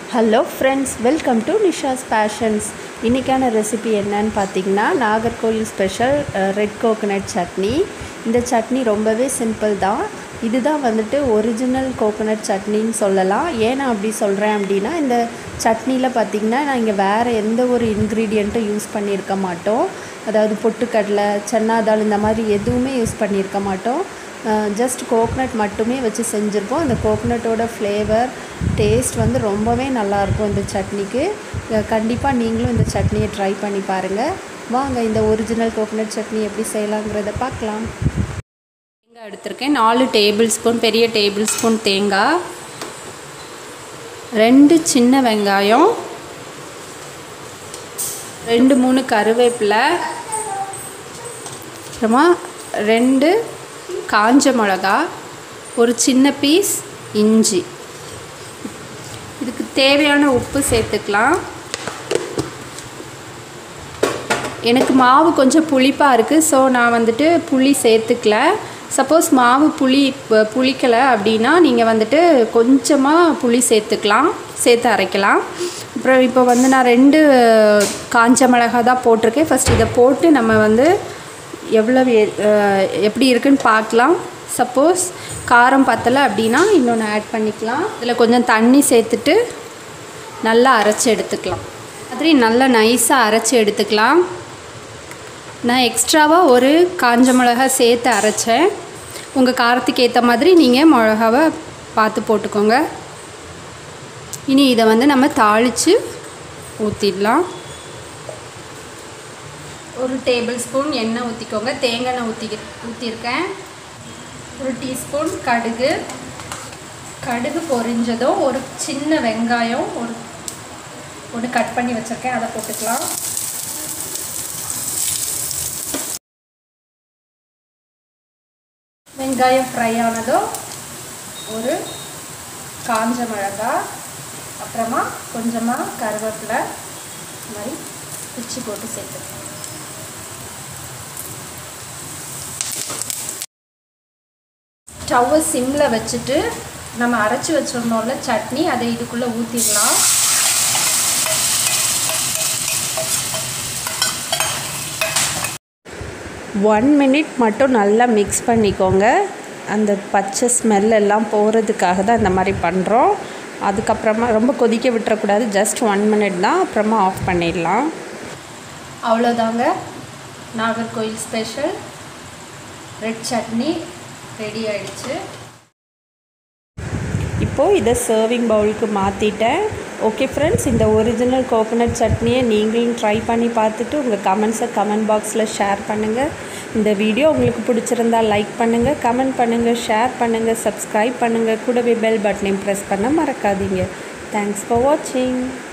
hello friends welcome to Nisha's passions இன்றைக்கான recipe என்னன்னு பார்த்தீங்கன்னா Nagercoil special red coconut chutney இந்த சட்னி ரொம்பவே சிம்பிள் தான் இதுதான் வந்துட்டு ஒரிஜினல் கோகனட் சட்னின்னு சொல்லலாம் ஏன் நான் அப்படி சொல்கிறேன் அப்படின்னா இந்த சட்னியில் பார்த்திங்கன்னா நான் இங்கே வேறு எந்த ஒரு இன்க்ரீடியண்ட்டும் யூஸ் பண்ணியிருக்க மாட்டோம் அதாவது பொட்டுக்கடலை சென்னாதால் இந்த மாதிரி எதுவுமே யூஸ் பண்ணியிருக்க மாட்டோம் ஜஸ்ட் கோக்னட் மட்டுமே வச்சு செஞ்சுருப்போம் அந்த கோக்னட்டோட ஃப்ளேவர் டேஸ்ட் வந்து ரொம்பவே நல்லாயிருக்கும் இந்த சட்னிக்கு கண்டிப்பாக நீங்களும் இந்த சட்னியை ட்ரை பண்ணி பாருங்கள் வாங்க இந்த ஒரிஜினல் கோகனட் சட்னி எப்படி செய்யலாங்கிறத பார்க்கலாம் தேங்காய் எடுத்திருக்கேன் நாலு டேபிள் ஸ்பூன் பெரிய டேபிள் ஸ்பூன் தேங்காய் ரெண்டு சின்ன வெங்காயம் ரெண்டு மூணு கருவேப்பிலை அப்புறமா ரெண்டு காஞ்ச மிளகா ஒரு சின்ன பீஸ் இஞ்சி இதுக்கு தேவையான உப்பு சேர்த்துக்கலாம் எனக்கு மாவு கொஞ்சம் புளிப்பாக இருக்குது ஸோ நான் வந்துட்டு புளி சேர்த்துக்கல சப்போஸ் மாவு புளி புளிக்கலை அப்படின்னா நீங்கள் வந்துட்டு கொஞ்சமாக புளி சேர்த்துக்கலாம் சேர்த்து அரைக்கலாம் அப்புறம் இப்போ வந்து நான் ரெண்டு காஞ்ச மிளகா தான் போட்டிருக்கேன் ஃபஸ்ட் இதை போட்டு நம்ம வந்து எவ்வளவு எப்படி இருக்குன்னு பார்க்கலாம் சப்போஸ் காரம் பத்தலை அப்படின்னா இன்னொன்று ஆட் பண்ணிக்கலாம் இதில் கொஞ்சம் தண்ணி சேர்த்துட்டு நல்லா அரைச்சி எடுத்துக்கலாம் மாதிரி நல்லா நைஸாக அரைச்சி எடுத்துக்கலாம் நான் எக்ஸ்ட்ராவாக ஒரு காஞ்ச மிளகா சேர்த்து அரைச்சேன் உங்கள் காரத்துக்கு ஏற்ற மாதிரி நீங்கள் மிளகாவை பார்த்து போட்டுக்கோங்க இனி இதை வந்து நம்ம தாளித்து ஊற்றிடலாம் ஒரு டேபிள் ஸ்பூன் எண்ணெய் ஊற்றிக்கோங்க தேங்காய் எண்ணெய் ஊற்றி ஊற்றிருக்கேன் ஒரு டீஸ்பூன் கடுகு கடுகு பொரிஞ்சதும் ஒரு சின்ன வெங்காயம் ஒரு ஒன்று கட் பண்ணி வச்சுருக்கேன் அதை போட்டுக்கலாம் வெங்காயம் ஃப்ரை ஆனதும் ஒரு காஞ்ச மிளகா அப்புறமா கொஞ்சமாக கருவேப்பிலை மாதிரி பிச்சு போட்டு சேர்த்துக்கலாம் ஸ்டவ்வை சிம்மில் வச்சுட்டு நம்ம அரைச்சி வச்சிருந்தோம்ல சட்னி அதை இதுக்குள்ளே ஊற்றிடலாம் ஒன் மினிட் மட்டும் நல்லா மிக்ஸ் பண்ணிக்கோங்க அந்த பச்சை ஸ்மெல் எல்லாம் போகிறதுக்காக தான் இந்த மாதிரி பண்ணுறோம் அதுக்கப்புறமா ரொம்ப கொதிக்க விட்டுறக்கூடாது ஜஸ்ட் ஒன் மினிட் தான் அப்புறமா ஆஃப் பண்ணிடலாம் அவ்வளோதாங்க Nagercoil special red chutney ready ஆயிடுச்சு இப்போது இதை சர்விங் பவுலுக்கு மாற்றிட்டேன் ஓகே ஃப்ரெண்ட்ஸ் இந்த ஒரிஜினல் கோகோனட் சட்னியை நீங்களும் ட்ரை பண்ணி பார்த்துட்டு உங்கள் கமெண்ட்ஸை கமெண்ட் பாக்ஸில் ஷேர் பண்ணுங்கள் இந்த வீடியோ உங்களுக்கு பிடிச்சிருந்தால் லைக் பண்ணுங்கள் கமெண்ட் பண்ணுங்கள் ஷேர் பண்ணுங்கள் சப்ஸ்கிரைப் பண்ணுங்கள் கூடவே பெல் பட்டனையும் ப்ரெஸ் பண்ண மறக்காதீங்க தேங்க்ஸ் ஃபார் வாட்சிங்